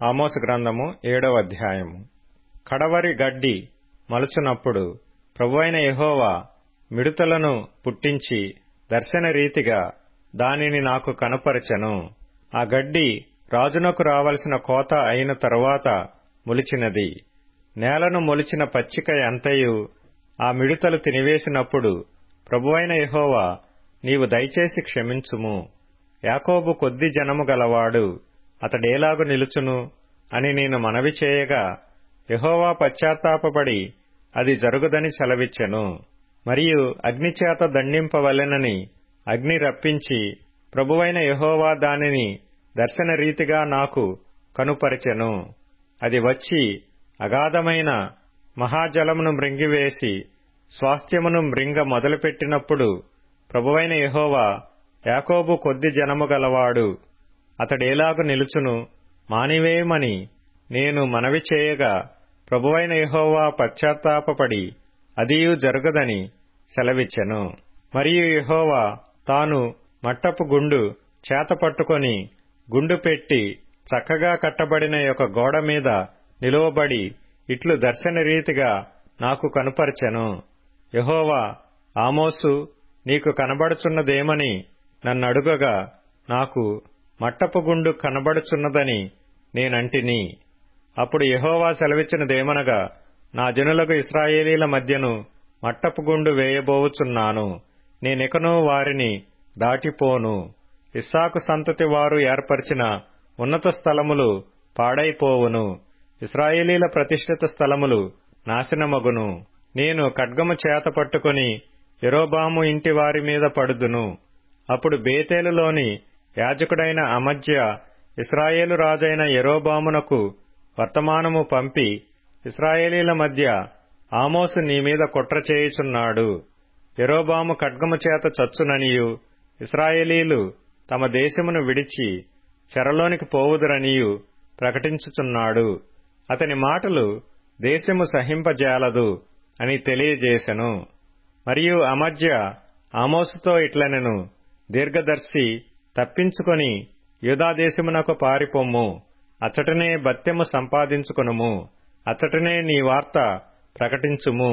ఆమోసు గ్రంథము ఏడవ అధ్యాయము కడవరి గడ్డి మలుచునప్పుడు ప్రభువైన యెహోవా మిడుతలను పుట్టించి దర్శన రీతిగా దానిని నాకు కనపరచెను ఆ గడ్డి రాజునకు రావలసిన కోత అయిన తరువాత మొలిచినది నేలను మొలిచిన పచ్చిక ఎంతయు ఆ మిడుతలు తినివేసినప్పుడు ప్రభువైన యెహోవా నీవు దయచేసి క్షమించుము యాకోబు కొద్ది జనము గలవాడు అతడేలాగు నిలుచును అని నేను మనవి చేయగా యెహోవా పశ్చాత్తాపపడి అది జరుగుదని సెలవిచ్చెను మరియు అగ్నిచేత దండింపవలెనని అగ్ని రప్పించి ప్రభువైన యెహోవా దానిని దర్శన రీతిగా నాకు కనుపరచెను అది వచ్చి అగాధమైన మహాజలమును మృంగివేసి స్వాస్థ్యమును మృంగ మొదలుపెట్టినప్పుడు ప్రభువైన యెహోవా యాకోబు కొద్ది జనము గలవాడు అతడేలాగు నిలుచును మానివేయమని నేను మనవి చేయగా ప్రభువైన యెహోవా పశ్చాత్తాపపడి అదియు జరగదని సెలవిచ్చెను మరియు యెహోవా తాను మట్టపు గుండు చేత పట్టుకొని గుండు పెట్టి చక్కగా కట్టబడిన యొక్క గోడ మీద నిలువబడి ఇట్లు దర్శన రీతిగా నాకు కనుపరచెను యెహోవా ఆమోసు నీకు కనబడుచున్నదేమని నన్నడుగగా నాకు మట్టపు గుండు కనబడుచున్నదని నేనంటిని అప్పుడు యెహోవా సెలవిచ్చినదేమనగా నా జనులకు ఇస్రాయేలీల మధ్యను మట్టపు గుండు వేయబోవుచున్నాను నేనికను వారిని దాటిపోను ఇస్సాకు సంతతి వారు ఏర్పరిచిన ఉన్నత స్థలములు పాడైపోవును ఇస్రాయేలీల ప్రతిష్ఠిత స్థలములు నాశనమగును నేను ఖడ్గము చేత పట్టుకుని ఎరోబాము ఇంటి వారి మీద పడుదును అప్పుడు బేతేలులోని యాజకుడైన అమధ్య ఇస్రాయేలు రాజైన ఎరోబామునకు వర్తమానము పంపి ఇస్రాయేలీల మధ్య ఆమోసు నీ మీద కుట్ర చేయుచున్నాడు ఎరోబాము ఖడ్గము చేత చచ్చుననియు ఇస్రాయేలీలు తమ దేశమును విడిచి చెరలోనికి పోవుదురనియు ప్రకటించుచున్నాడు అతని మాటలు దేశము సహింపజాలదు అని తెలియజేశను మరియు అమధ్య ఆమోసుతో ఇట్లనెను దీర్ఘదర్శి తప్పించుకొని యూదాదేశమునకు పారిపొమ్ము అచ్చటనే బత్యము సంపాదించుకొనుము అచ్చటనే నీ వార్త ప్రకటించుము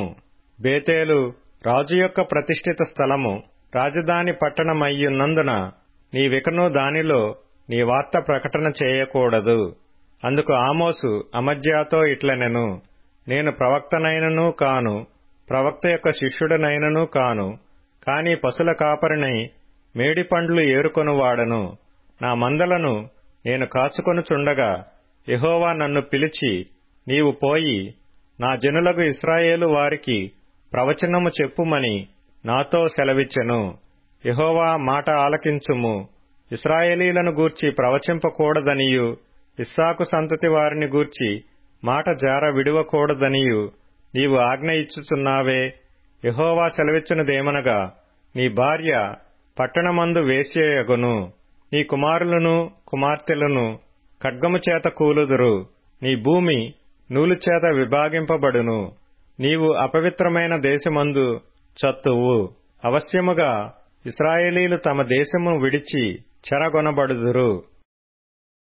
బేతేలు రాజు యొక్క ప్రతిష్ఠిత స్థలము రాజధాని పట్టణమయ్యున్నందున నీవికను దానిలో నీ వార్త ప్రకటన చేయకూడదు అందుకు ఆమోసు అమధ్యాతో ఇట్లనెను నేను ప్రవక్తనైనను కాను ప్రవక్త యొక్క శిష్యుడనైనను కాను కాని పశుల కాపరినై మేడి పండ్లు ఏరుకొనువాడను నా మందలను నేను కాచుకొనుచుండగా యెహోవా నన్ను పిలిచి నీవు పోయి నా జనులకు ఇస్రాయేలు వారికి ప్రవచనము చెప్పుమని నాతో సెలవిచ్చెను యెహోవా మాట ఆలకించుము ఇస్రాయేలీలను గూర్చి ప్రవచింపకూడదనియు ఇస్సాకు సంతతి వారిని గూర్చి మాట జార విడువకూడదనియు నీవు ఆజ్ఞ ఇచ్చుచున్నావే యహోవా సెలవిచ్చినదేమనగా నీ భార్య పట్టణమందు వేశ్యయగును నీ కుమారులను కుమార్తెలను ఖడ్గము చేత కూలుదురు నీ భూమి నూలు చేత విభాగింపబడును నీవు అపవిత్రమైన దేశమందు చత్తువు అవశ్యముగా ఇస్రాయేలీలు తమ దేశము విడిచి చెరగొనబడుదురు